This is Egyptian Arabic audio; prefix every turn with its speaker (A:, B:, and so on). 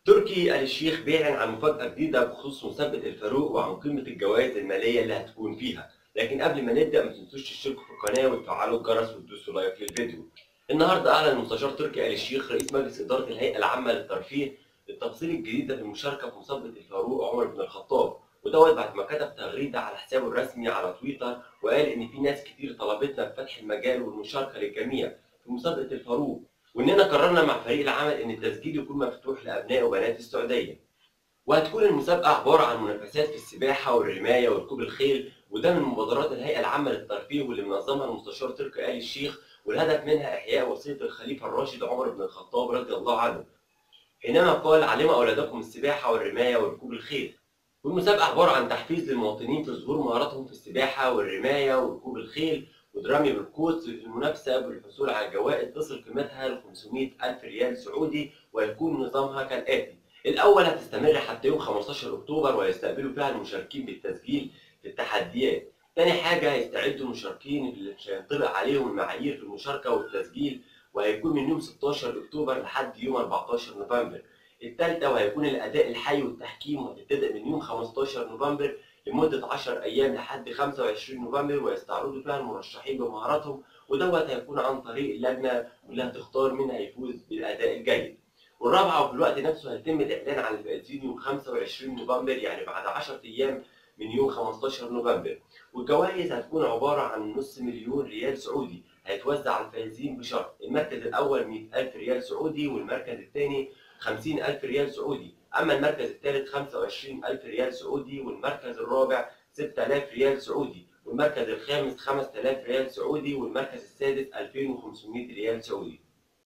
A: تركي آل الشيخ بيعلن عن مفاجأة جديدة بخصوص مسابقة الفاروق وعن قيمة الجوائز المالية اللي هتكون فيها، لكن قبل ما نبدأ ما تنسوش تشتركوا في القناة وتفعلوا الجرس وتدوسوا لايك للفيديو. النهارده أعلن المستشار تركي آل الشيخ رئيس مجلس إدارة الهيئة العامة للترفيه التفاصيل الجديدة في المشاركة في مسابقة الفاروق عمر بن الخطاب، ودوت بعد ما كتب تغريدة على حسابه الرسمي على تويتر وقال إن في ناس كتير طلبتنا بفتح المجال والمشاركة للجميع في مسابقة الفاروق، وإننا قررنا مع فريق العمل إن التسجيل يكون مفتوح لأبناء وبنات السعودية. وهتكون المسابقة عبارة عن منافسات في السباحة والرماية وركوب الخيل وده من مبادرات الهيئة العامة للترفيه واللي منظمها المستشار تركي آل الشيخ والهدف منها إحياء وصية الخليفة الراشد عمر بن الخطاب رضي الله عنه حينما قال علموا أولادكم السباحة والرماية وركوب الخيل والمسابقة عبارة عن تحفيز للمواطنين في ظهور مهاراتهم في السباحة والرماية وركوب الخيل والرمي بالقوس في المنافسة بالحصول على جوائز تصل قيمتها ل 500 ألف ريال سعودي ويكون نظامها كالآتي الأول هتستمر حتى يوم 15 أكتوبر ويستقبلوا فيها المشاركين بالتسجيل في التحديات تاني حاجة هيستعدوا المشاركين اللي مش هينطبق عليهم المعايير في المشاركة والتسجيل وهيكون من يوم 16 أكتوبر لحد يوم 14 نوفمبر التالتة وهيكون الأداء الحي والتحكيم وهتبتدئ من يوم 15 نوفمبر لمدة 10 أيام لحد 25 نوفمبر ويستعرضوا فيها المرشحين بمهاراتهم ودوت هيكون عن طريق اللجنة واللي هتختار مين هيفوز بالأداء الجيد. والرابعة وفي الوقت نفسه هيتم الإعلان عن الفائزين يوم 25 نوفمبر يعني بعد 10 أيام من يوم 15 نوفمبر والجوائز هتكون عبارة عن نص مليون ريال سعودي هيتوزع على الفائزين بشرط المركز الأول 100000 ريال سعودي والمركز الثاني 50000 ريال سعودي أما المركز الثالث 25000 ريال سعودي والمركز الرابع 6000 ريال سعودي والمركز الخامس 5000 ريال سعودي والمركز السادس 2500 ريال سعودي